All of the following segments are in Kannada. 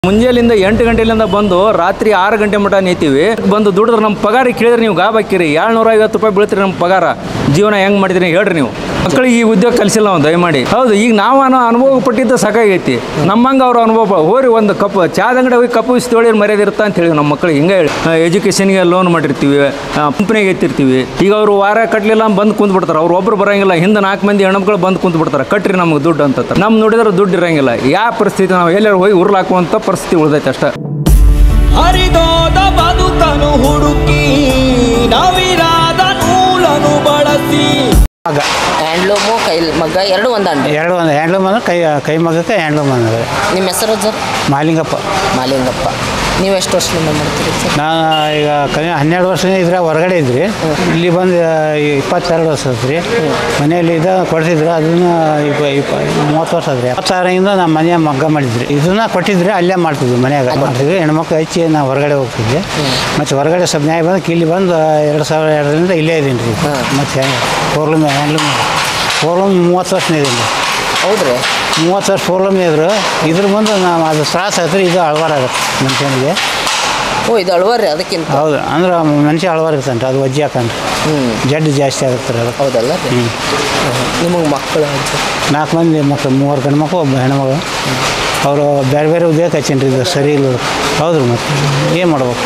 ಮುಂಜಾನೆಯಿಂದ ಎಂಟು ಗಂಟೆಲಿಂದ ಬಂದು ರಾತ್ರಿ ಆರು ಗಂಟೆ ಮಟ ನಿಂತೀವಿ ಬಂದು ದುಡಿದ್ರೆ ನಮ್ಮ ಪಗಾರ ಕೇಳಿದ್ರೆ ನೀವು ಗಾಬಾಕಿರಿ ಏಳ್ನೂರ ಐವತ್ತು ರೂಪಾಯಿ ಬೀಳ್ತೀರಿ ನಮ್ಮ ಪಗಾರ ಜೀವನ ಹೆಂಗೆ ಮಾಡಿದ್ರಿ ಹೇಳ್ರಿ ನೀವು ಮಕ್ಕಳಿಗೆ ಈ ಉದ್ಯೋಗ ಕಲಿಸಿಲ್ಲ ನಾವು ದಯಮಾಡಿ ಹೌದು ಈಗ ನಾವು ಅನ್ನೋ ಅನುಭವ ಪಟ್ಟಿದ್ದು ಸಾಕಾಗೈತಿ ನಮ್ಮಂಗೆ ಅವ್ರ ಅನುಭವ ಹೋರಿ ಒಂದು ಕಪ್ ಚಾದ ಅಂಗಡಿ ಹೋಗಿ ಕಪ್ಪು ಇಷ್ಟು ತೊಳಿ ಮರ್ಯಾದೆ ಇರುತ್ತಾ ಅಂತ ಹೇಳಿ ನಮ್ಮ ಮಕ್ಕಳಿಗೆ ಹಿಂಗೆ ಹೇಳಿ ಎಜುಕೇಷನ್ಗೆ ಲೋನ್ ಮಾಡಿರ್ತೀವಿ ಕಂಪ್ನಿಗೆ ಎತ್ತಿರ್ತೀವಿ ಈಗ ಅವರು ವಾರ ಕಟ್ಟಲಿಲ್ಲ ಬಂದು ಕುಂತ್ ಬಿಡ್ತಾರೆ ಅವ್ರು ಒಬ್ರು ಬರಂಗಿಲ್ಲ ಹಿಂದೆ ನಾಲ್ಕು ಮಂದಿ ಹೆಣ್ಮಕ್ಳು ಬಂದು ಕುಂತ್ ಬಿಡ್ತಾರೆ ಕಟ್ರಿ ನಮ್ಗೆ ದುಡ್ಡು ಅಂತ ನಮ್ಮ ನೋಡಿದ್ರೆ ದುಡ್ಡು ಇರಂಗಿಲ್ಲ ಯಾವ ಪರಿಸ್ಥಿತಿ ನಾವು ಎಲ್ಲರೂ ಹೋಗಿ ಉರ್ಲಾಕುವಂಥ ಪರಿಸ್ಥಿತಿ ಉಳ್ದೈತೆ ಅಷ್ಟೇ ಹರಿದೋದ ಬದುಕನು ಹುಡುಕಿ ನವಿರಾದ ನೂಲನು ಬಳಸಿ ಮಗ ಹ್ಯಾಂಡ್ಲೂಮು ಕೈ ಮಗ್ಗ ಎರಡು ಒಂದಂಡು ಎರಡು ಒಂದು ಹ್ಯಾಂಡ್ಲೂಮ್ ಅಂದ್ರೆ ಕೈ ಕೈ ಮಗಕ್ಕೆ ಹ್ಯಾಂಡ್ಲೂಮ್ ಅಂದ್ರೆ ನಿಮ್ಮ ಹೆಸರು ಸರ್ ಮಾಲಿಂಗಪ್ಪ ಮಾಲಿಂಗಪ್ಪ ನೀವು ಎಷ್ಟು ವರ್ಷದಿಂದ ಮಾಡ್ತೀರಿ ಸರ್ ನಾನು ಈಗ ಕಮ್ಮಿ ಹನ್ನೆರಡು ವರ್ಷ ಇದ್ರೆ ಹೊರಗಡೆ ಇದ್ರಿ ಇಲ್ಲಿ ಬಂದು ಇಪ್ಪತ್ತೆರಡು ವರ್ಷ ಆತ್ರಿ ಮನೆಯಲ್ಲಿ ಇದ್ದ ಕೊಡ್ತಿದ್ರು ಅದನ್ನ ಇಪ್ಪ ಇಪ್ಪ ಮೂವತ್ತು ವರ್ಷ ಆದ್ರಿ ಇಪ್ಪತ್ತಾರರಿಂದ ನಮ್ಮ ಮನೆಯ ಮಗ್ಗ ಮಾಡಿದ್ರಿ ಇದನ್ನ ಕೊಟ್ಟಿದ್ರೆ ಅಲ್ಲೇ ಮಾಡ್ತಿದ್ವಿ ಮನ್ಯಾಗ ಮಾಡ್ತಿದ್ವಿ ಹೆಣ್ಮಕ್ಳು ಹಚ್ಚಿ ನಾವು ಹೊರಗಡೆ ಹೋಗ್ತಿದ್ವಿ ಮತ್ತು ಹೊರಗಡೆ ಸ್ವಲ್ಪ ನ್ಯಾಯ ಬಂದು ಇಲ್ಲಿ ಬಂದು ಎರಡು ಸಾವಿರ ಎರಡರಿಂದ ಇಲ್ಲೇ ಇದ್ದೀನಿ ರೀ ಮತ್ತು ಫೋರ್ಲೂಮ್ ಹ್ಯಾಂಡ್ಲೂಮ್ ಫೋರ್ಲೂಮ್ ಮೂವತ್ತು ವರ್ಷನೇ ಇದೀನಿ ಹೌದ್ರಿ ಮೂವತ್ತು ವರ್ಷ ಫೋರ್ಲೂಮ್ ಇದ್ರು ಇದ್ರ ಬಂದು ನಾವು ಅದು ತ್ರಾಸ ಆಯ್ತು ಇದು ಅಳವಾರ ಆಗುತ್ತೆ ಮನುಷ್ಯನಿಗೆ ಓ ಇದು ಅಳುವರಿ ಅದಕ್ಕಿಂತ ಹೌದು ಅಂದ್ರೆ ಮನುಷ್ಯ ಅಳವಾರ ಇರ್ತಂಟ ಅದು ವಜ್ಜಿ ಹಾಕಂಡ್ರೆ ಹ್ಞೂ ಜಡ್ಡು ಜಾಸ್ತಿ ಆಗುತ್ತೆ ಅದು ಹೌದಲ್ಲ ರೀ ನಿಮಗೆ ಮಕ್ಕಳು ಸರ್ ನಾಲ್ಕು ಮಂದಿ ಮಕ್ಕಳು ಮೂವರು ಗಂಡು ಮಕ್ಕಳು ಒಬ್ಬ ಹೆಣ್ಮಗಳು ಅವರು ಬೇರೆ ಬೇರೆ ಉದ್ಯೋಗ ಹಚ್ಚೇನ್ರಿ ಇದು ಸರಿ ಇಲ್ಲ ಹೌದು ಮತ್ತೆ ಏನು ಮಾಡ್ಬೇಕು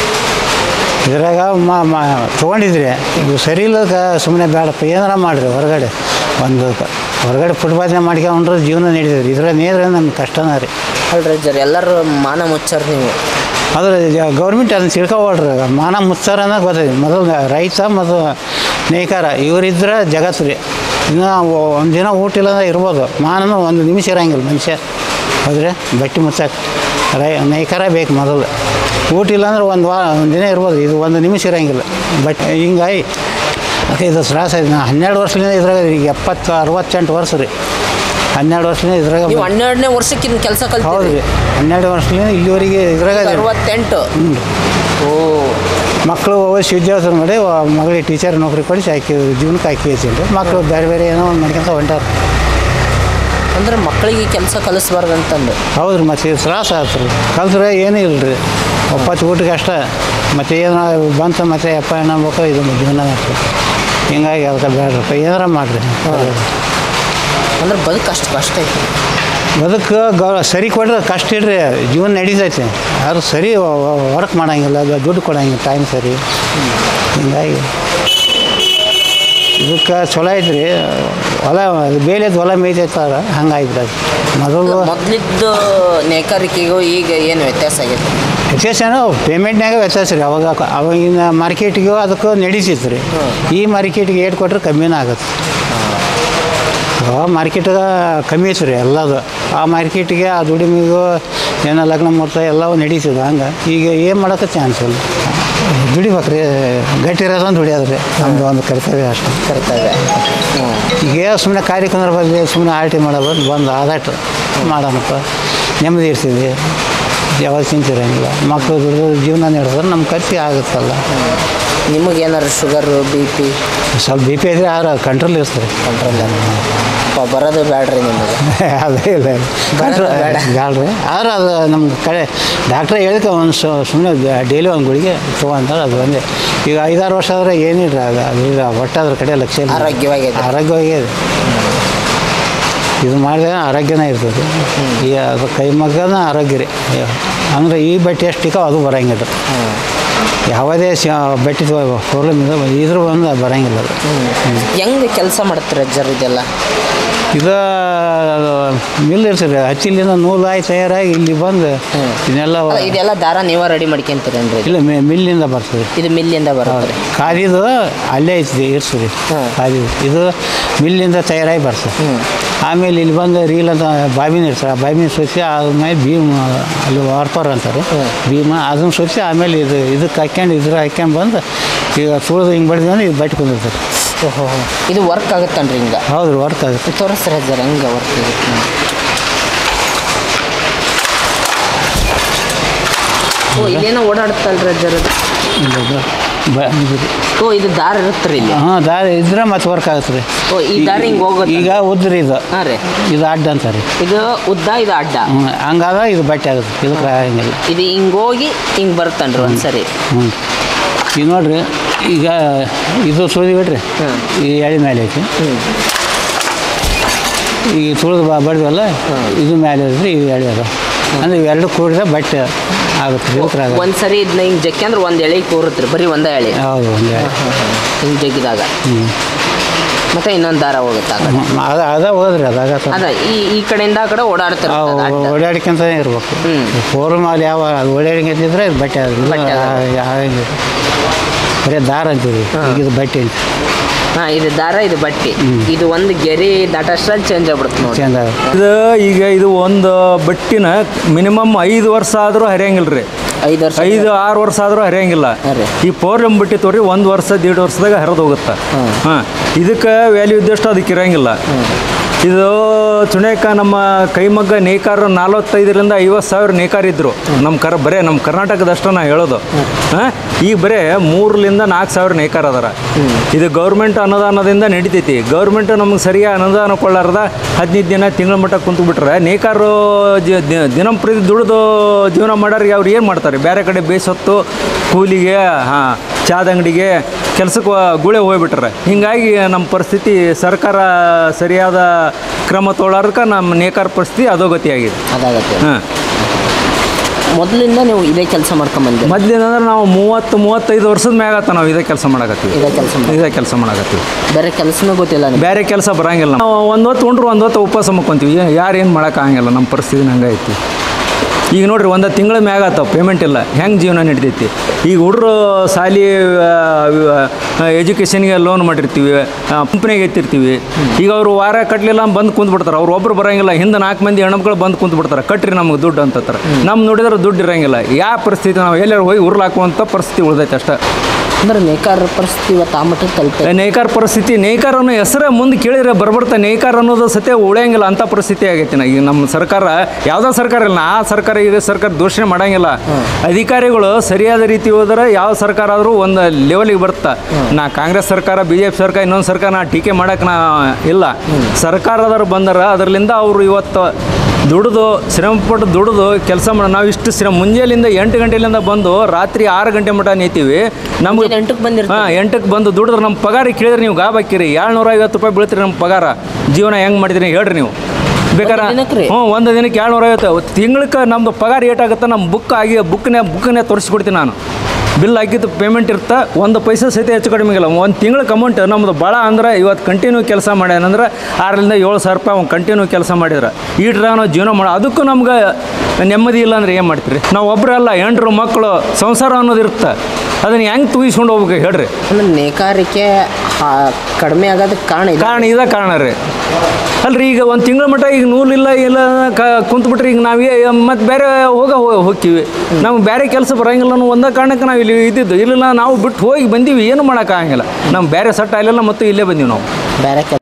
ಇದ್ರಾಗ ಮಾ ಮಾ ತೊಗೊಂಡಿದ್ರಿ ಇದು ಸರಿ ಇಲ್ಲದ ಸುಮ್ಮನೆ ಬೇಡಪ್ಪ ಏನಾರ ಮಾಡಿರಿ ಹೊರಗಡೆ ಒಂದು ಕ- ಹೊರಗಡೆ ಫುಟ್ಪಾತ್ನ ಮಾಡ್ಕೊಂಡ್ರೆ ಜೀವನ ನಡೀತದೆ ಇದ್ರಾಗ ನೇದ್ರೆ ನಮ್ಗೆ ಕಷ್ಟನ ರೀ ಅಲ್ರಿ ಜರ್ ಎಲ್ಲರೂ ಮಾನ ಮುಚ್ಚಾರ ನೀವು ಆದ್ರೆ ಗೌರ್ಮೆಂಟ್ ಅದನ್ನ ತಿಳ್ಕೊಳ್ರಿ ಮಾನ ಮುಚ್ಚಾರ ಅನ್ನೋದು ಗೊತ್ತೈತಿ ಮೊದಲು ರೈತ ಮತ್ತು ನೇಕಾರ ಇವರಿದ್ರೆ ಜಗತ್ತು ರೀ ಇನ್ನು ಒಂದು ದಿನ ಊಟ ಇಲ್ಲ ಅಂದ್ರೆ ಇರ್ಬೋದು ಮಾನನು ಒಂದು ನಿಮಿಷ ಇರಂಗಿಲ್ಲ ಮನುಷ್ಯ ಹೌದ್ರಿ ಬಟ್ಟೆ ಮುಚ್ಚಕ್ಕೆ ರೈ ನೇಕಾರ ಬೇಕು ಮೊದಲು ಊಟ ಇಲ್ಲ ಅಂದ್ರೆ ಒಂದು ವಾರ ಒಂದು ದಿನ ಇರ್ಬೋದು ಇದು ಒಂದು ನಿಮಿಷ ಇರಂಗಿಲ್ಲ ಬಟ್ ಹಿಂಗಾಗಿ ಅದೇ ಇದು ತ್ರಾಸ ಆಯ್ತು ನಾ ಹನ್ನೆರಡು ವರ್ಷದಿಂದ ಇದ್ರಾಗ ಈಗ ಎಪ್ಪತ್ತು ಅರವತ್ತೆಂಟು ವರ್ಷ ರೀ ಹನ್ನೆರಡು ವರ್ಷದಿಂದ ಇದ್ರಾಗ ನೀವು ಹನ್ನೆರಡನೇ ವರ್ಷಕ್ಕಿಂತ ಕೆಲಸ ಹೌದು ಕಲ್ತೀರಿ ರೀ ಹನ್ನೆರಡು ವರ್ಷದಿಂದ ಇಲ್ಲಿವರೆಗೆ ಇದ್ರಾಗ ಅರವತ್ತೆಂಟು ಹ್ಞೂ ರೀ ಓ ಮಕ್ಕಳು ಓದಿಸಿ ವಿದ್ಯಾಭ್ಯಾಸ ಮಾಡಿ ವ- ಮಗಳಿಗೆ ಟೀಚರ್ ನೌಕರಿ ಕೊಡಿಸಿ ಹಾಕಿ ಜೀವನಕ್ಕೆ ಹಾಕಿ ಹಚ್ಚಿನ್ರಿ ಮಕ್ಕಳು ಬೇರೆ ಬೇರೆ ಏನೋ ಒಂದು ಮಾಡ್ಕೊಂತ ಹೊಂಟಾರ ಅಂದ್ರೆ ಮಕ್ಕಳಿಗೆ ಕೆಲಸ ಕಲಿಸ್ಬಾರ್ದು ಅಂತಂದು ಹೌದು ರೀ ಮತ್ತು ಇದು ತ್ರಾಸ ಆಯ್ತು ರೀ ಕಲ್ತ್ರೆ ಏನೂ ಇಲ್ಲ ರೀ ಒಪ್ಪತ್ತು ಊಟಕ್ಕೆ ಅಷ್ಟ ಮತ್ತು ಏನೋ ಬಂತು ಮತ್ತು ಅಪ್ಪ ಏನು ಅನ್ಬೇಕು ಇದು ಜೀವನ ಆಗ್ತದೆ ಹಿಂಗಾಗಿ ಅದಕ್ಕೆ ಬೇಡ್ರಪ್ಪ ಏನಾರ ಮಾಡಿರಿ ಅಂದ್ರೆ ಬದುಕು ಅಷ್ಟು ಕಷ್ಟ ಐತಿ ಬದುಕು ಗ ಸರಿ ಕೊಡ್ರೆ ಕಷ್ಟ ಇಡ್ರಿ ಜೀವನ ನಡೀತೈತೆ ಯಾರು ಸರಿ ವರ್ಕ್ ಮಾಡಂಗಿಲ್ಲ ಅದು ದುಡ್ಡು ಕೊಡಂಗಿಲ್ಲ ಟೈಮ್ ಸರಿ ಹಿಂಗಾಗಿ ಇದಕ್ಕೆ ಚಲೋ ಐತ್ರಿ ಹೊಲ ಬೇಲೆದು ಹೊಲ ಮೇಯ್ತೈತಾರ ಹಂಗಾಯ್ತು ಅದು ಮೊದಲು ಮೊದ್ಲಿದ್ದು ನೇಕಾರಿಕೆಗೂ ಈಗ ಏನು ವ್ಯತ್ಯಾಸ ಆಗೈತೆ ವ್ಯತ್ಯಾಸ ಏನೋ ಪೇಮೆಂಟ್ನಾಗ ವ್ಯತ್ಯಾಸ ರೀ ಅವಾಗ ಅವಾಗಿನ ಮಾರ್ಕೆಟಿಗೂ ಅದಕ್ಕೂ ನಡೀತಿತ್ತು ರೀ ಈ ಮಾರ್ಕೆಟಿಗೆ ಏಟ್ ಕೊಟ್ರೆ ಕಮ್ಮಿನೇ ಆಗುತ್ತೆ ಅವಾಗ ಮಾರ್ಕೆಟ್ಗೆ ಕಮ್ಮಿ ಐತೆ ರೀ ಎಲ್ಲದು ಆ ಮಾರ್ಕೆಟಿಗೆ ಆ ದುಡಿಮೆಗೂ ಏನೋ ಲಗ್ನ ಮುಹೂರ್ತ ಎಲ್ಲವೂ ನಡೀತದೆ ಹಂಗೆ ಈಗ ಏನು ಮಾಡೋಕ್ಕೆ ಚಾನ್ಸ್ ಇಲ್ಲ ದುಡಿಬೇಕು ರೀ ಗಟ್ಟಿ ಇರೋದೊಂದು ದುಡಿಯೋದು ರೀ ನಮ್ಮದು ಒಂದು ಕರ್ತವ್ಯ ಅಷ್ಟೇ ಕರ್ತವ್ಯ ಹ್ಞೂ ಈಗ ಸುಮ್ಮನೆ ಕಾರ್ಯಕ್ರಮ ಬದಲಿ ಸುಮ್ಮನೆ ಆಲ್ಟಿ ಮಾಡೋದು ಬಂದು ಆದಾಟ ಮಾಡೋಣಪ್ಪ ನೆಮ್ಮದಿ ಇರ್ತೀವಿ ಯಾವಾಗ ಚಿಂತಿರಂಗಿಲ್ಲ ಮಕ್ಕಳು ದುಡಿದು ಜೀವನ ನಡೆದ್ರೆ ನಮ್ಮ ಖರ್ಚು ಆಗುತ್ತಲ್ಲ ನಿಮಗೆ ಏನಾರು ಶುಗರು ಬಿ ಪಿ ಸ್ವಲ್ಪ ಬಿ ಪಿ ಇದ್ರೆ ಆದ್ರೆ ಕಂಟ್ರೋಲ್ ಇರ್ತದೆ ಕಂಟ್ರೋಲ್ ಬರೋದು ಬೇಡ್ರಿ ನಿಮಗೆ ಅದೇ ಇಲ್ಲ ಕಂಟ್ರೋಲ್ ಬೇಡ. ಬ್ಯಾಡ್ರಿ ಆದ್ರೆ ಅದು ನಮ್ಮ ಕಡೆ ಡಾಕ್ಟ್ರ್ ಹೇಳಿಕೆ ಒಂದು ಸುಮ್ಮನೆ ಡೈಲಿ ಒಂದು ಗುಳಿಗೆ ತೊಗೊಂತಾರೆ ಅದು ಒಂದೇ ಈಗ ಐದಾರು ವರ್ಷ ಆದರೆ ಏನಿಲ್ಲ ಅದು ಅದು ಈಗ ಒಟ್ಟು ಅದ್ರ ಕಡೆ ಲಕ್ಷ್ಯ ಇಲ್ಲ ಆರೋಗ್ಯವಾಗಿದೆ. ಆರೋಗ್ಯವಾಗಿದೆ ಇದು ಮಾಡಿದ್ರೆ ಆರೋಗ್ಯನೇ ಇರ್ತದೆ ಈ ಅದು ಕೈ ಮಗನ ಆರೋಗ್ಯ ರೀ ಅಂದರೆ ಈ ಬಟ್ಟೆ ಎಷ್ಟಿಕೋ ಅದು ಬರೋಂಗಿಲ್ಲ ಯಾವುದೇ ಶ ಬಟ್ಟೆ ಪ್ರಾಬ್ಲಮ್ ಇದೆ ಇದ್ರ ಬಂದು ಬರೋಂಗಿಲ್ಲ ಅದು ಹೆಂಗೆ ಕೆಲಸ ಮಾಡ್ತೀರ ಅಜ್ಜರ್ ಇದೆಲ್ಲ ಇದು ಮಿಲ್ ಇರ್ತದೆ ಹಚ್ಚಿಲಿಂದ ನೂಲಾಗಿ ತಯಾರಾಗಿ ಇಲ್ಲಿ ಬಂದು ಇದನ್ನೆಲ್ಲ ಅಲ್ಲ, ಇದೆಲ್ಲ ದಾರ ನೀವೇ ರೆಡಿ ಮಾಡ್ಕೊಂತೀರೇನ್ರಿ ಇಲ್ಲ ಮಿ- ಮಿಲ್ಲಿಂದ ಬರ್ತದೆ ಇದು ಮಿಲ್ಲಿಂದ ಬರುತ್ತೆ ಖಾದಿದು ಅಲ್ಲೇ ಐತಿ ಇರ್ಸರಿ ಹ್ಮ್. ಖಾದಿ ಇದು ಮಿಲ್ಲಿಂದ ತಯಾರಾಗಿ ಬರ್ತದೆ ಆಮೇಲೆ ಇಲ್ಲಿ ಬಂದು ರೀಲ್ ಅಂತ ಬಾವಿನ ಇರ್ತದೆ ಆ ಬಾವಿನ ಸುರಿಸಿ ಆದ್ಮೇಲೆ ಭೀಮ್ ಅಲ್ಲಿ ವಾರ್ಪರ್ ಅಂತಾರೆ ಭೀಮ ಅದನ್ನ ಸುರಿಸಿ ಆಮೇಲೆ ಇದು ಇದಕ್ಕೆ ಹಾಕ್ಯಂಡು ಇದ್ರ ಹಾಕ್ಯಂಡು ಬಂದು ಈಗ ತುಳಿದು ಹಿಂಗೆ ಬಡಿದ್ರೆ ಅಂದ್ರೆ ಇದು ಬಟ್ಟೆ ಕುಂದಿರ್ತದೆ ಓಹೋ ಇದು ವರ್ಕ್ ಆಗುತ್ತನ್ರಿ ಹಿಂಗೆ ಹೌದು ವರ್ಕ್ ಆಗುತ್ತೆ ತೋರಿಸ್ರಿ ಅಜ್ಜರ್ ಹೆಂಗೆ ವರ್ಕ್ ಆಗುತ್ತೆ ಓ ಇಲ್ಲೇನೋ ಓಡಾಡುತ್ತಲ್ರಿ ಅಜ್ಜರ್ ಅದು ಇಲ್ಲ ಬ ಇದು ರೀ ಓ ಇದು ದಾರ ಇರುತ್ತೆ ಇಲ್ಲಿ ಹಾಂ ದಾರಿ ಇದ್ರೆ ಮತ್ತೆ ವರ್ಕ್ ಆಗುತ್ತೆ ರೀ ಓ ಈ ದಾರಿ ಹಿಂಗೆ ಹೋಗುತ್ತೆ ಈಗ ಉದ್ರಿ ಇದು ಹಾಂ ರೀ ಇದು ಅಡ್ಡ ಅಂತಾರೆ ಇದು ಉದ್ದ ಇದು ಅಡ್ಡ ಹ್ಞೂ ಹಂಗಾದ ಇದು ಬಟ್ಟೆ ಆಗುತ್ತೆ ಇದಕ್ಕೆ ಆಗಂಗಿಲ್ಲ ಇದು ಹಿಂಗೆ ಹೋಗಿ ಹಿಂಗೆ ಬರುತ್ತನ್ರಿ ಒಂದ್ಸರಿ ಹ್ಞೂ ಈಗ ನೋಡ್ರಿ ಈಗ ಇದು ಸುಳಿದು ಬಿಡ್ರಿ ಈ ಎಳೆ ಮೇಲೆ ಐತಿ ಈಗ ತುಳಿದು ಬ ಬಡ್ದಲ್ಲ ಇದು ಮೇಲೆ ಇದ್ರೆ ಇದು ಎಳೆ ಅದ ಅಂದ್ರೆ ಇವೆರಡು ಕೂಡಿದ್ರೆ ಬಟ್ಟೆ ಆಗುತ್ತೆ ಇದಕ್ಕೆ ಆಗಲ್ಲ ಒಂದ್ಸರಿ ಇದನ್ನ ಹಿಂಗೆ ಜಕ್ಕಿ ಅಂದ್ರೆ ಒಂದು ಎಳೆ ಕೂರುತ್ತೆ ಬರೀ ಒಂದೇ ಎಳೆ ಹೌದು ಒಂದು ಎಳೆ ಹಿಂಗೆ ಜಗ್ಗಿದಾಗ ಹ್ಞೂ ಮತ್ತೆ ಇನ್ನೊಂದು ದಾರ ಹೋಗುತ್ತೆ ಆಗ ಅದ ಅದ ಹೋದ್ರಿ ಅದಾಗ ಅದ ಈ ಈ ಕಡೆಯಿಂದ ಆ ಕಡೆ ಓಡಾಡ್ತಿರ್ತದೆ ಅಡ್ಡ. ಓಡಾಡಿಕೊಂತಾನೆ ಇರ್ಬೇಕು ಹ್ಮ್. ಫೋರ್ ಮಾಲ್ ಯಾವ ಅದು ಓಡಾಡಿಕೊಂಡಿದ್ರೆ ಇದು ಬಟ್ಟೆ ಆಗುತ್ತೆ ಇದು ಬಟ್ಟೆ ಆಗುತ್ತೆ. ಆ- ಆಗಂಗಿಲ್ಲ ಬರೀ ದಾರ ಅಂತೀವಿ ಈಗ ಇದು ಬಟ್ಟೆ ಅಂತ ಹಾ ಇದು ದಾರ ಇದು ಬಟ್ಟಿ ಇದು ಒಂದು ಗೆರೆ ದಾಟಷ್ಟ್ರಲ್ಲಿ ಚೇಂಜ್ ಆಗ್ಬಿಡುತ್ತೆ ನೋಡಿ ಚೇಂಜ್ ಆಗುತ್ತೆ ಇದು ಈಗ ಇದು ಒಂದು ಬಟ್ಟಿನ ಮಿನಿಮಮ್ ಐದು ವರ್ಷ ಆದರೂ ಹರಿಯಂಗಿಲ್ಲ ರೀ ಐದು ವರ್ಷ ಐದು ಆರು ವರ್ಷ ಆದರೂ ಹರಿಯಂಗಿಲ್ಲ ಹಾಂ ರೀ. ಈ ಪೌರ್ಣಮ್ ಬಟ್ಟಿ ತೋರಿ ಒಂದು ವರ್ಷ ದೀಡ್ ವರ್ಷದಾಗ ಹರಿದು ಹೋಗುತ್ತೆ ಹಾಂ ಇದಕ್ಕೆ ವ್ಯಾಲ್ಯೂ ಇದ್ದಷ್ಟು ಅದಕ್ಕೆ ಇರಂಗಿಲ್ಲ ಇದು ಚುಣೇಕ ನಮ್ಮ ಕೈಮಗ್ಗ ನೇಕಾರ ನಲವತ್ತೈದರಿಂದ ಐವತ್ತು ಸಾವಿರ ನೇಕಾರ ಇದ್ರು ನಮ್ಮ ಕರ ಬರೇ ನಮ್ಮ ಕರ್ನಾಟಕದಷ್ಟು ನಾ ಹೇಳೋದು ಹಾಂ ಈಗ ಬರೇ ಮೂರರಿಂದ ನಾಲ್ಕು ಸಾವಿರ ನೇಕಾರ ಅದಾರ ಇದು ಗೌರ್ಮೆಂಟ್ ಅನುದಾನದಿಂದ ನಡಿತೈತಿ ಗೌರ್ಮೆಂಟ್ ನಮ್ಗೆ ಸರಿಯಾಗಿ ಅನುದಾನ ಕೊಳ್ಳಾರ್ದ ಹದಿನೈದು ದಿನ ತಿಂಗಳ ಮಟ್ಟ ಕುಂತು ಬಿಟ್ರೆ ನೇಕಾರರು ಜ- ದಿ- ದಿನಂಪ್ರತಿ ದುಡಿದು ಜೀವನ ಮಾಡೋರಿಗೆ ಅವ್ರು ಏನು ಮಾಡ್ತಾರೆ ಬೇರೆ ಕಡೆ ಬೇಸೊತ್ತು ಕೂಲಿಗೆ ಹಾಂ ಚಾದ ಅಂಗಡಿಗೆ ಕೆಲಸಕ್ಕೆ ಗುಳೆ ಹೋಗ್ಬಿಟ್ರೆ ಹಿಂಗಾಗಿ ನಮ್ಮ ಪರಿಸ್ಥಿತಿ ಸರ್ಕಾರ ಸರಿಯಾದ ಕ್ರಮ ತೊಗೊಳಾರ್ಕ ನಮ್ಮ ನೇಕಾರ ಪರಿಸ್ಥಿತಿ ಅಧೋಗತಿಯಾಗಿದೆ ಅದಾಗತ್ತೆ ಹಾಂ ಮೊದಲಿಂದ ನೀವು ಇದೇ ಕೆಲಸ ಮಾಡ್ಕೊಂಬಂದಿರಿ ಮೊದ್ಲಿಂದ ಅಂದ್ರೆ ನಾವು ಮೂವತ್ತು ಮೂವತ್ತೈದು ವರ್ಷದ ಮ್ಯಾಗತ್ತ ನಾವು ಇದೇ ಕೆಲಸ ಮಾಡಕತ್ತೀವಿ ಇದೇ ಕೆಲಸ ಇದೇ ಕೆಲಸ ಮಾಡಕತ್ತೀವಿ ಬೇರೆ ಕೆಲಸನೂ ಗೊತ್ತಿಲ್ಲ ನಿಮ್ಗೆ ಬೇರೆ ಕೆಲಸ ಬರಂಗಿಲ್ಲ ನಾವು ಒಂದು ಹೊತ್ತು ಉಂಡ್ರು ಒಂದು ಹೊತ್ತು ಉಪವಾಸ ಮಕ್ಕೊಂತೀವಿ ಯಾರು ಏನು ಮಾಡೋಕ್ಕಾಗಂಗಿಲ್ಲ ನಮ್ಮ ಪರಿಸ್ಥಿತಿ ಹಂಗೈತಿ ಈಗ ನೋಡ್ರಿ ಒಂದು ತಿಂಗಳ ಮ್ಯಾಗ ಆತಾವ ಪೇಮೆಂಟ್ ಇಲ್ಲ ಹೆಂಗೆ ಜೀವನ ನಡಿತೈತಿ ಈಗ ಹುಡ್ರು ಸಾಲಿ ಎಜುಕೇಷನ್ಗೆ ಲೋನ್ ಮಾಡಿರ್ತೀವಿ ಕಂಪ್ನಿಗೆ ಎತ್ತಿರ್ತೀವಿ ಈಗ ಅವರು ವಾರ ಕಟ್ಟಲಿಲ್ಲ ಬಂದು ಕುಂತ್ ಬಿಡ್ತಾರೆ ಅವ್ರು ಒಬ್ರು ಬರಂಗಿಲ್ಲ ಹಿಂದೆ ನಾಲ್ಕು ಮಂದಿ ಹೆಣ್ಮಕ್ಳು ಬಂದು ಕುಂತ್ ಬಿಡ್ತಾರೆ ಕಟ್ರಿ ನಮ್ಗೆ ದುಡ್ಡು ಅಂತಾರೆ ನಮ್ಮ ನೋಡಿದ್ರೆ ದುಡ್ಡು ಇರಂಗಿಲ್ಲ ಯಾವ ಪರಿಸ್ಥಿತಿ ನಾವು ಎಲ್ಲರೂ ಹೋಗಿ ಉರ್ಲಾಕುವಂಥ ಪರಿಸ್ಥಿತಿ ಉಳ್ದೈತೆ ಅಷ್ಟೇ ಅಂದ್ರೆ ನೇಕಾರರ ಪರಿಸ್ಥಿತಿ ಇವತ್ತು ಆ ಮಟ್ಟಕ್ಕೆ ತಲುಪೈತೆ ನೇಕಾರ ಪರಿಸ್ಥಿತಿ ನೇಕಾರ ಅನ್ನೋ ಹೆಸರೇ ಮುಂದೆ ಕೇಳಿದ್ರೆ ಬರ್ಬರ್ತಾ ನೇಕಾರ ಅನ್ನೋದು ಸತ್ಯ ಉಳಿಯಂಗಿಲ್ಲ ಅಂತ ಪರಿಸ್ಥಿತಿ ಆಗೈತಿ ನಾ ಈಗ ನಮ್ಮ ಸರ್ಕಾರ ಯಾವುದೋ ಸರ್ಕಾರ ಇಲ್ಲ ಆ ಸರ್ಕಾರ ಇದೆ ಸರ್ಕಾರ ದೂಷಣೆ ಮಾಡಂಗಿಲ್ಲ ಅಧಿಕಾರಿಗಳು ಸರಿಯಾದ ರೀತಿ ಹೋದ್ರೆ ಯಾವ ಸರ್ಕಾರ ಆದರೂ ಒಂದು ಲೆವೆಲಿಗೆ ಬರುತ್ತಾ ನಾ ಕಾಂಗ್ರೆಸ್ ಸರ್ಕಾರ ಬಿ ಜೆ ಪಿ ಸರ್ಕಾರ ಇನ್ನೊಂದು ಸರ್ಕಾರ ನಾ ಟೀಕೆ ಮಾಡಕ್ಕೆ ನಾ ಇಲ್ಲ ಸರ್ಕಾರದವ್ರು ಬಂದಾರ ಅದರಲ್ಲಿಂದ ಅವರು ಇವತ್ತು ದುಡಿದು ಶ್ರಮಪಟ್ಟು ದುಡಿದು ಕೆಲಸ ಮಾಡಿ ನಾವು ಇಷ್ಟು ಶ್ರಮ ಮುಂಜಾನೆಯಿಂದ ಎಂಟು ಗಂಟೆಲಿಂದ ಬಂದು ರಾತ್ರಿ ಆರು ಗಂಟೆ ಮಟ್ಟ ನಿಂತೀವಿ ನಮ್ಗೆ ಮುಂಜಾನೆ ಎಂಟಕ್ಕೆ ಬಂದಿರ್ತೀವಿ. ಹಾಂ ಎಂಟಕ್ಕೆ ಬಂದು ದುಡಿದ್ರೆ ನಮ್ಮ ಪಗಾರ ಕೇಳಿದ್ರೆ ನೀವು ಗಾಬಾಕಿರಿ ಏಳ್ನೂರ ಐವತ್ತು ರೂಪಾಯಿ ಬೀಳ್ತೀರಿ ನಮ್ಮ ಪಗಾರ ಜೀವನ ಹೆಂಗೆ ಮಾಡಿದ್ರಿ ಹೇಳ್ರಿ ನೀವು ಬೇಕಾರೆ ಒಂದು ದಿನಕ್ಕೆ ರೀ? ಹ್ಞೂ ಒಂದು ದಿನಕ್ಕೆ ಏಳ್ನೂರ ಐವತ್ತು ತಿಂಗ್ಳಕ್ಕೆ ನಮ್ಮದು ಪಗಾರ ಏಟಾಗುತ್ತೆ ನಮ್ಮ ಬುಕ್ ಆಗಿ ಬುಕ್ನೇ ಬುಕ್ನೇ ತೋರಿಸ್ಕೊಡ್ತೀನಿ ನಾನು ಬಿಲ್ ಹಾಕಿದ್ದು ಪೇಮೆಂಟ್ ಇರುತ್ತೆ ಒಂದು ಪೈಸೆ ಸಹಿತ ಹೆಚ್ಚು ಕಡಿಮೆ ಇಲ್ಲ ಒಂದು ತಿಂಗ್ಳಿಗೆ ಅಮೌಂಟ್ ನಮ್ಮದು ಭಾಳ ಅಂದ್ರೆ ಇವತ್ತು ಕಂಟಿನ್ಯೂ ಕೆಲಸ ಮಾಡ್ಯಾನಂದ್ರೆ ಆರರಿಂದ ಏಳು ಸಾವಿರ ರೂಪಾಯಿ ಅವ್ನು ಕಂಟಿನ್ಯೂ ಕೆಲಸ ಮಾಡಿದ್ರೆ ಈಟ್ರ ನಾವು ಜೀವನ ಮಾಡೋ ಅದಕ್ಕೂ ನಮ್ಗೆ ನೆಮ್ಮದಿ ಇಲ್ಲ ಅಂದ್ರೆ ಏನು ಮಾಡ್ತೀರಿ ನಾವು ಒಬ್ಬರಲ್ಲ ಹೆಂಡ್ರು ಮಕ್ಕಳು ಸಂಸಾರ ಅನ್ನೋದು ಇರುತ್ತೆ ಅದನ್ನು ಹೆಂಗೆ ತೂಗಿಸ್ಕೊಂಡು ಹೋಗ್ಬೇಕು ಹೇಳ್ರಿ ಅಂದ್ರೆ ನೇಕಾರಿಕೆ ಹಾ- ಕಡಿಮೆ ಆಗೋದಕ್ಕೆ ಕಾರಣ ಇದೆ ಕಾರಣ ಇದ ಕಾರಣ ರೀ ಅಲ್ರಿ ಈಗ ಒಂದು ತಿಂಗಳ ಮಟ್ಟ ಈಗ ನೂಲಿಲ್ಲ ಇಲ್ಲ ಕ ಕುಂತ್ಬಿಟ್ರೆ ಈಗ ನಾವೇ ಮತ್ತೆ ಬೇರೆ ಹೋಗ ಹೋ- ಹೋಗ್ತೀವಿ ನಮ್ಗೆ ಬೇರೆ ಕೆಲಸ ಬರೋಂಗಿಲ್ಲ ಅನ್ನೋ ಒಂದೇ ಕಾರಣಕ್ಕೆ ನಾವು ಇಲ್ಲಿ ಇದ್ದಿದ್ದು ಇಲ್ಲ ನಾವು ಬಿಟ್ಟು ಹೋಗಿ ಬಂದೀವಿ ಏನು ಮಾಡೋಕ್ಕಾಗಂಗಿಲ್ಲ ನಮ್ಮ ಬೇರೆ ಸಟ್ಟ ಅಲ್ಲೆಲ್ಲ ಮತ್ತು ಇಲ್ಲೇ ಬಂದೀವಿ ನಾವು ಬೇರೆ ಕೆಲ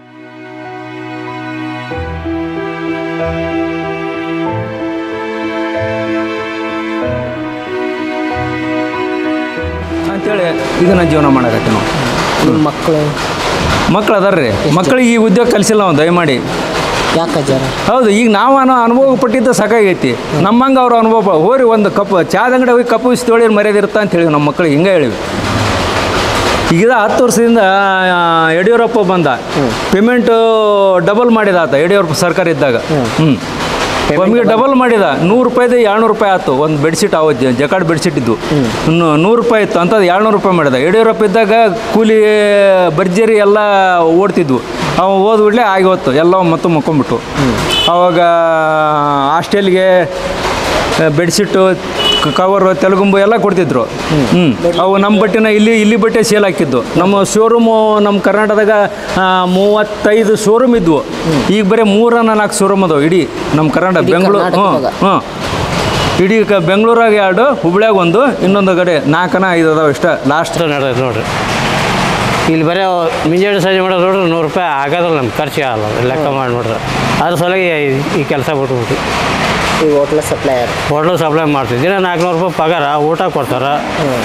ಅಂತೇಳಿ ಇದನ್ನ ಜೀವನ ಮಾಡಕತ್ತೀವಿ ನಾವು ನಿಮ್ಮ ಮಕ್ಕಳು ಮಕ್ಳು ಅದಾರ ರೀ ಮಕ್ಕಳಿಗೆ ಈ ಉದ್ಯೋಗ ಕಲಿಸಿಲ್ಲ ನಾವು ದಯಮಾಡಿ ಯಾಕೆ ಅಜ್ಜಾರ ಹೌದು ಈಗ ನಾವು ಅನ್ನೋ ಅನುಭವ ಪಟ್ಟಿದ್ದು ಸಾಕಾಗೈತಿ ನಮ್ಮಂಗೆ ಅವ್ರ ಅನುಭವ ಪ- ಹೋರಿ ಒಂದು ಕಪ್ ಚಾದ ಅಂಗಡಿ ಹೋಗಿ ಕಪ್ಪು ಇಷ್ಟು ತೊಳಿ ಮರ್ಯಾದೆ ಇರ್ತಾ ಅಂತ ಹೇಳಿ ನಮ್ಮ ಮಕ್ಕಳಿಗೆ ಹಿಂಗೆ ಹೇಳಿವಿ ಈಗ ಹತ್ತು ವರ್ಷದಿಂದ ಆ, ಯಡಿಯೂರಪ್ಪ ಬಂದ ಪೇಮೆಂಟು ಡಬಲ್ ಮಾಡಿದ ಆತ ಯಡಿಯೂರಪ್ಪ ಸರ್ಕಾರ ಇದ್ದಾಗ ಹ್ಞೂ ಒಮ್ಮಿಗೆ ಡಬಲ್ ಮಾಡಿದ ನೂರು ರೂಪಾಯಿದು ಏಳ್ನೂರು ರೂಪಾಯಿ ಆಯ್ತು ಒಂದು ಬೆಡ್ಶೀಟ್ ಅವ ಜ- ಜಕಾಡ್ ಬೆಡ್ಶೀಟ್ ಇದ್ದು ನೂ- ನೂರು ರೂಪಾಯಿ ಇತ್ತು ಅಂಥದ್ದು ಏಳ್ನೂರು ರೂಪಾಯಿ ಮಾಡಿದ ಯಡಿಯೂರಪ್ಪ ಇದ್ದಾಗ ಕೂಲಿ ಭರ್ಜರಿ ಎಲ್ಲ ಓಡ್ತಿದ್ವು ಅವ ಓದ್ಬಿಡ್ಲೆ ಆಗಿ ಹೋತ್ತು ಎಲ್ಲ ಮತ್ತು ಮಕ್ಕೊಂಬಿಟ್ಟು ಅವಾಗ ಹಾಸ್ಟೆಲ್ಗೆ ಬೆಡ್ಶೀಟು ಕವರು ತೆಲುಗುಂಬು ಎಲ್ಲ ಕೊಡ್ತಿದ್ರು ಹ್ಞೂ ಅವು ನಮ್ಮ ಬಟ್ಟೆನ ಇಲ್ಲಿ ಇಲ್ಲಿ ಬಟ್ಟೆ ಸೇಲ್ ಹಾಕಿದ್ದು ನಮ್ಮ ಶೋರೂಮು ನಮ್ಮ ಕರ್ನಾಟಕದಾಗ ಆ, ಮೂವತ್ತೈದು ಶೋರೂಮ್ ಇದ್ವು ಈಗ ಬರೀ ಮೂರ ನಾಲ್ಕು ಶೋರೂಮ್ ಅದಾವೆ ಇಡೀ ನಮ್ಮ ಕರ್ನಾಟಕ ಇಡೀ ಬೆಂಗಳೂರು ಹ್ಞೂ ಕರ್ನಾಟಕದಾಗ? ಹ್ಞೂ ಇಡೀ ಕ ಬೆಂಗಳೂರಾಗ ಎರಡು ಹುಬ್ಳ್ಯಾಗ ಒಂದು ಇನ್ನೊಂದು ಕಡೆ ನಾಲ್ಕನ ಐದು ಅದಾವೆ ಇಷ್ಟ ಲಾಸ್ಟ್ ಅಷ್ಟು ನಡೆದೈತೆ ನೋಡ್ರಿ ಇಲ್ಲಿ ಬರೀ ಮುಂಜಾನೆ ಸಂಜೆ ಮಾಡೋದು ನೋಡ್ರಿ ನೂರು ರೂಪಾಯಿ ಆಗೋದಿಲ್ಲ ನಮ್ಮ ಖರ್ಚಿಗೆ ಆಗಲ್ಲ ಲೆಕ್ಕ ಮಾಡಿ ನೋಡ್ರಿ ಅದ್ರ ಸಲುವಾಗಿ ಈ- ಈ ಕೆಲಸ ಬಿಟ್ಬಿಟ್ಟು ಈ ಹೋಟ್ಲ ಸಪ್ಲೈಯರ್ ಹೋಟ್ಲು ಸಪ್ಲೈ ಮಾಡ್ತೀವಿ ದಿನ ನಾಲ್ಕುನೂರು ರೂಪಾಯಿ ಪಗಾರ ಊಟ ಕೊಡ್ತಾರೆ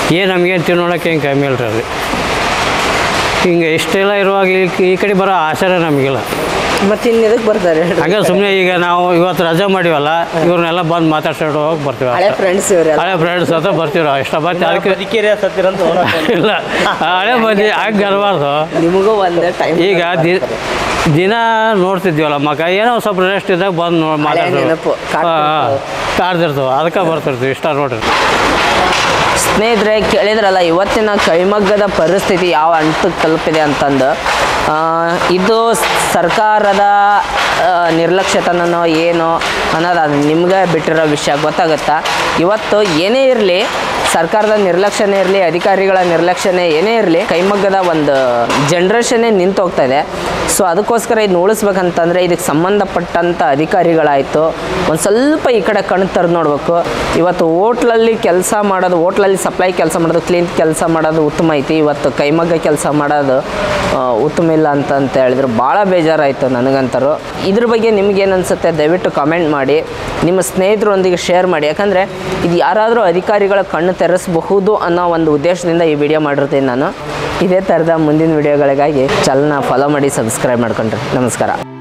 ಏನು ನಮಗೇನು ತಿನ್ನೋಣಕ್ಕೆ ಏನು ಕಮ್ಮಿ ಇಲ್ರಿ ಅಲ್ಲಿ ಹಿಂಗೆ ಇಷ್ಟೆಲ್ಲ ಇರುವಾಗ ಈ- ಈ ಕಡೆ ಬರೋ ಆಸರೆ ನಮಗಿಲ್ಲ ಮತ್ತೆ ಇನ್ನು ಎದಕ್ಕೆ ಬರ್ತಾರೆ ಹಂಗೆ ಸುಮ್ಮನೆ ಈಗ ನಾವು ಇವತ್ತು ರಜೆ ಮಾಡಿವಲ್ಲ ಇವ್ರನ್ನೆಲ್ಲ ಬಂದು ಮಾತಾಡ್ಸ್ಕೊಂಡು ಹೋಗಿ ಬರ್ತೀವಿ ಹಳೆ ಫ್ರೆಂಡ್ಸ್ ಇವರೆಲ್ಲ ಹಳೆ ಫ್ರೆಂಡ್ಸ್ ಹತ್ರ ಬರ್ತೀವಿ ಇಷ್ಟ ಬರ್ತೀವಿ ಅದಕ್ಕೆ ಇಲ್ಲ ಹಳೆ ಮಂದಿ ಹಂಗೆ ಅನ್ಬಾರ್ದು ನಿಮಗೂ ಒಂದೇ ಟೈಮ್ ಈಗ ದಿ- ದಿನ ನೋಡ್ತಿದ್ವಲ್ಲ ಮಗ ಏನೋ ಸ್ವಲ್ಪ ರೆಸ್ಟ್ ಇದ್ದಾಗ ಬಂದು ನೋಡಿ ನೆನಪು, ಕಾಡ್ತಿರ್ತವೆ. ಕಾಡ್ದಿರ್ತವೆ ಅದಕ್ಕೆ ಬರ್ತಿರ್ತೀವಿ ಇಷ್ಟ ನೋಡ್ರಿ ಸ್ನೇಹಿತರೆ ಕೇಳಿದ್ರಲ್ಲ ಇವತ್ತಿನ ಕೈಮಗ್ಗದ ಪರಿಸ್ಥಿತಿ ಯಾವ ಹಂತಕ್ಕೆ ತಲುಪಿದೆ ಅಂತಂದು ಆ, ಇದು ಸರ್ಕಾರದ ಆ, ನಿರ್ಲಕ್ಷ್ಯತನನೋ ಏನೋ ಅನ್ನೋದು ಅದು ನಿಮ್ಗೆ ಬಿಟ್ಟಿರೋ ವಿಷಯ ಗೊತ್ತಾಗುತ್ತಾ ಇವತ್ತು ಏನೇ ಇರಲಿ ಸರ್ಕಾರದ ನಿರ್ಲಕ್ಷ್ಯನೇ ಇರಲಿ ಅಧಿಕಾರಿಗಳ ನಿರ್ಲಕ್ಷ್ಯನೇ ಏನೇ ಇರಲಿ ಕೈಮಗ್ಗದ ಒಂದು ಜನ್ರೇಷನ್ನೇ ನಿಂತು ಹೋಗ್ತಾ ಇದೆ ಸೊ ಅದಕ್ಕೋಸ್ಕರ ಇದನ್ನ ಉಳಿಸ್ಬೇಕಂತಂದರೆ ಇದಕ್ಕೆ ಸಂಬಂಧಪಟ್ಟಂಥ ಅಧಿಕಾರಿಗಳಾಯಿತು ಒಂದು ಸ್ವಲ್ಪ ಈ ಕಡೆ ಕಣ್ ತೆರೆದು ನೋಡಬೇಕು ಇವತ್ತು ಹೋಟ್ಲಲ್ಲಿ ಕೆಲಸ ಮಾಡೋದು ಹೋಟ್ಲಲ್ಲಿ ಸಪ್ಲೈ ಕೆಲಸ ಮಾಡೋದು ಕ್ಲೀನ್ ಕೆಲಸ ಮಾಡೋದು ಉತ್ತಮ ಐತಿ ಇವತ್ತು ಕೈಮಗ್ಗ ಕೆಲಸ ಮಾಡೋದು ಆ, ಉತ್ತಮ ಇಲ್ಲ ಅಂತ ಅಂತ ಹೇಳಿದ್ರು ಭಾಳ ಬೇಜಾರಾಯಿತು ನನಗಂತರು ಇದ್ರ ಬಗ್ಗೆ ನಿಮ್ಗೇನು ಅನಿಸುತ್ತೆ ದಯವಿಟ್ಟು ಕಾಮೆಂಟ್ ಮಾಡಿ ನಿಮ್ಮ ಸ್ನೇಹಿತರೊಂದಿಗೆ ಶೇರ್ ಮಾಡಿ ಯಾಕಂದರೆ ಇದು ಯಾರಾದರೂ ಅಧಿಕಾರಿಗಳ ಕಣ್ಣು ತೆರೆಸಬಹುದು ಅನ್ನೋ ಒಂದು ಉದ್ದೇಶದಿಂದ ಈ ವಿಡಿಯೋ ಮಾಡಿರ್ತೀನಿ ನಾನು ಇದೇ ಥರದ ಮುಂದಿನ ವಿಡಿಯೋಗಳಿಗಾಗಿ ಚಾನಲ್ನ ಫಾಲೋ ಮಾಡಿ ಸಬ್ಸ್ಕ್ರೈಬ್ ಮಾಡ್ಕೊಂಡ್ರಿ ನಮಸ್ಕಾರ